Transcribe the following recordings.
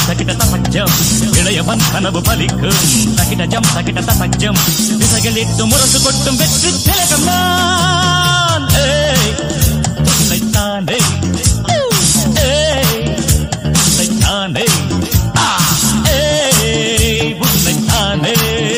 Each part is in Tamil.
தகிட தசஜம் இளையவன் கனவு பலிக்கும் தகிட ஜம் தகிட தசஜம் திசைகளிட்டு முரசு கொட்டும் வெற்றி திலகம் நான் ஏய், உன்னைத்தானே ஏய், உன்னைத்தானே ஆ, ஏய், உன்னைத்தானே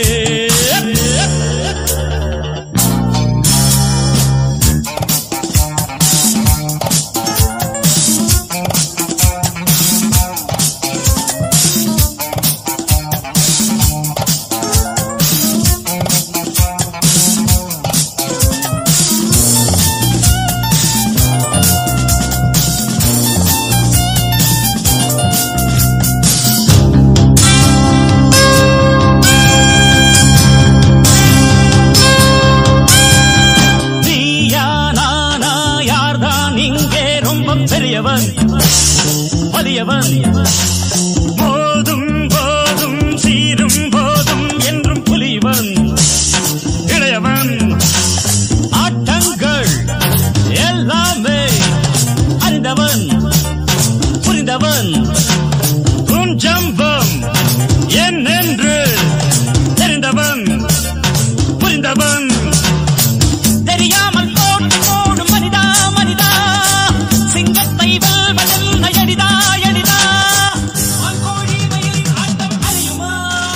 நீயா நானா யார்தான் இங்கே ரொம்ப பெரியவன் வலியவன் போதும் போதும் சீரும் போதும் என்றும் புலிவன் இளையவன் ஆட்டங்கள் எல்லாமே அறிந்தவன் புரிந்தவன் குஞ்சம்பம் என்னென்று தெரிந்தவன் புரிந்தவன் தெரியாமல் போட்டு போடும் மனிதா மனிதா சிங்கத்தை வெல்வதில் எளிதா எளிதா வான்கோழி மயிலின் ஆட்டம் அறியுமா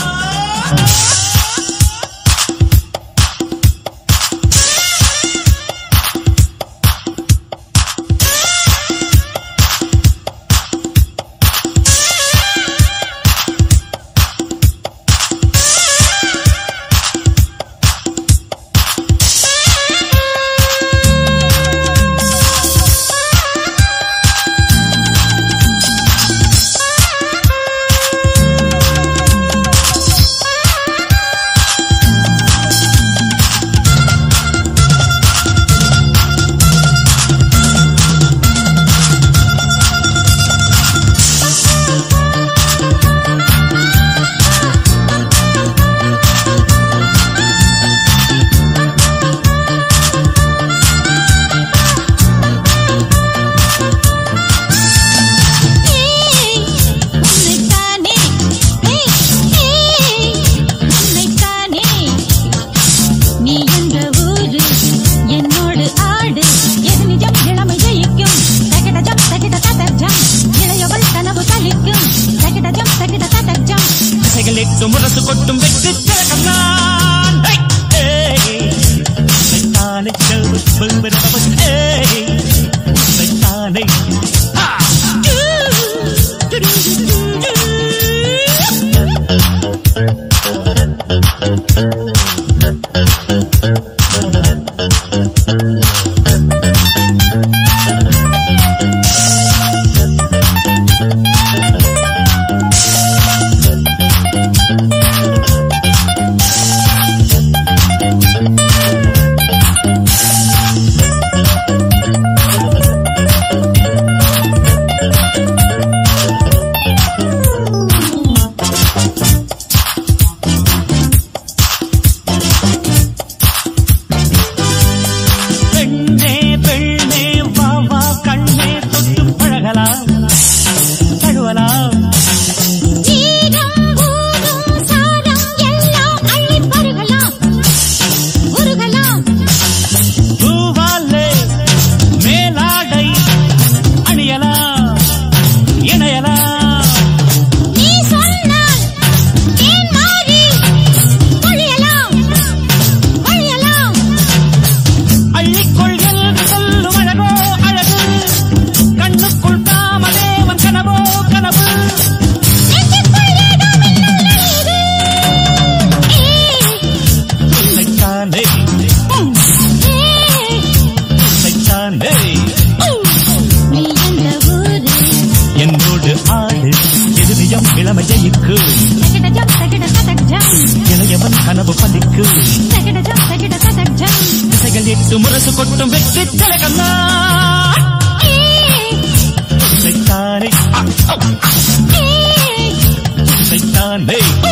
ஏய் உன்னைத்தானே ஏய் ஏய் உன்னைத்தானே நீ என்ற ஊரு என்னோடு ஆடு எது நிஜம் இளமை ஜெயிக்கும் தகிட ஜம் தகிட ததஜம் இளையவள் கனவு கலிக்கும் தகிட ஜம் தகிட ததஜம் திசைகளிட்டு முரசு கொட்டும் வெற்றி திலகம் நான் ஏய், ஏய், உன்னைத்தானே செல்வ செல்வரவன் ஏய் உன்னைத்தானே ஆ, பெண்ணே பெண்ணே வா வா கண்ணே தொட்டு பழகலாம் தழுவலாம் நீரம் ஊரும் சாரம் எல்லாம் அள்ளி பருகலாம் உருகலாம் பூவாலே மேலாடை அணியலாம் இணையலாம் நீ சொன்னால் ஏன் மாறி பொழியலாம் வழியலாம் அள்ளிக்கொள் என்று சொல்லும் அழகோ அழகு கண்ணுக்குள் காமதேவன் கனவோ கனவு நெஞ்சுக்குள் ஏதோ மின்னல் எரியுது. ஏய், உன்னைத்தானே ஏய், உன்னைத்தானே நீ என்ற ஊரு என்னோடு ஆடு எதிரியம் இளமை ஜெயிக்கு தகிடஜம் தகிட ததஜம் இளையவன் கனவு பலிக்கு தகிடஜம் தகிட ததஜம் திசைகள் எட்டு முரசு கொட்டும் வெற்றி திலகம் நான் ஏய், உன்னைத்தானே ஆ, ஆ, ஏய் உன்னைத்தானே